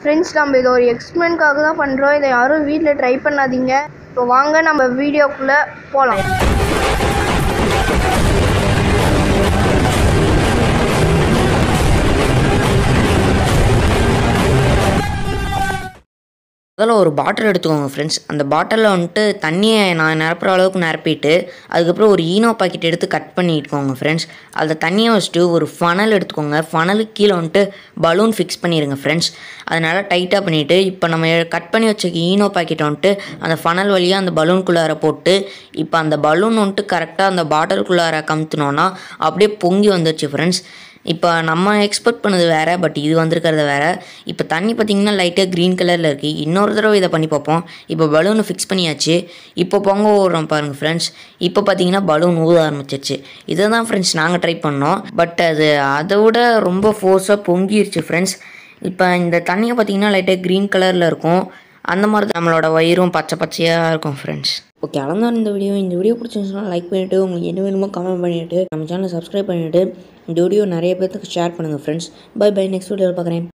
friends நம்ம இதை ஒரு எக்ஸ்பிளைன்காக தான் பண்ணுறோம் இதை யாரும் வீட்டில் ட்ரை பண்ணாதீங்க இப்போ வாங்க நம்ம வீடியோக்குள்ளே போகலாம் முதல்ல ஒரு பாட்டில் எடுத்துக்கோங்க ஃப்ரெண்ட்ஸ் அந்த பாட்டிலில் வந்துட்டு தண்ணியை நான் நிரப்புற அளவுக்கு நிரப்பிட்டு அதுக்கப்புறம் ஒரு ஈனோ பாக்கெட் எடுத்து கட் பண்ணிட்டுக்கோங்க ஃப்ரெண்ட்ஸ் அதில் தண்ணியை வச்சுட்டு ஒரு ஃபனல் எடுத்துக்கோங்க ஃபனலுக்கு கீழே வந்துட்டு பலூன் ஃபிக்ஸ் பண்ணிடுங்க ஃப்ரெண்ட்ஸ் அதனால் டைட்டாக பண்ணிவிட்டு இப்போ நம்ம கட் பண்ணி வச்ச ஈனோ பாக்கெட் வந்துட்டு அந்த ஃபனல் வழியாக அந்த பலூனுக்குள்ளார போட்டு இப்போ அந்த பலூன் வந்துட்டு கரெக்டாக அந்த பாட்டிலுக்குள்ளார கமுத்துனோன்னா அப்படியே பொங்கி வந்துடுச்சு ஃப்ரெண்ட்ஸ் இப்போ நம்ம எக்ஸ்பெக்ட் பண்ணது வேறு பட் இது வந்திருக்கிறது வேறு இப்போ தண்ணி பார்த்திங்கன்னா லைட்டாக க்ரீன் கலரில் இருக்குது இன்னொரு தடவை இதை பண்ணி பார்ப்போம் இப்போ பலூனை ஃபிக்ஸ் பண்ணியாச்சு இப்போ பொங்க ஓடுறோம் பாருங்கள் ஃப்ரெண்ட்ஸ் இப்போ பார்த்தீங்கன்னா பலூன் ஊத ஆரம்பிச்சிருச்சு இதை தான் ஃப்ரெண்ட்ஸ் நாங்கள் ட்ரை பண்ணோம் பட் அது அதை விட ரொம்ப ஃபோர்ஸாக பொங்கிருச்சு ஃப்ரெண்ட்ஸ் இப்போ இந்த தண்ணியை பார்த்தீங்கன்னா லைட்டாக க்ரீன் கலரில் இருக்கும் அந்த மாதிரி தான் நம்மளோட வயிறும் பச்சை பச்சையாக இருக்கும் ஃப்ரெண்ட்ஸ் ஓகே அவ்வளோதான் இந்த வீடியோ இந்த வீடியோ பிடிச்சிருந்துச்சுன்னா லைக் பண்ணிவிட்டு உங்களுக்கு என்ன வேணுமோ கமெண்ட் பண்ணிவிட்டு நம்ம சேனலை சப்ஸ்கிரைப் பண்ணிவிட்டு இந்த வீடியோ நிறைய பேர்த்துக்கு ஷேர் பண்ணுங்கள் ஃப்ரெண்ட்ஸ் பை பை நெக்ஸ்ட் வீடியோவில் பார்க்குறேன்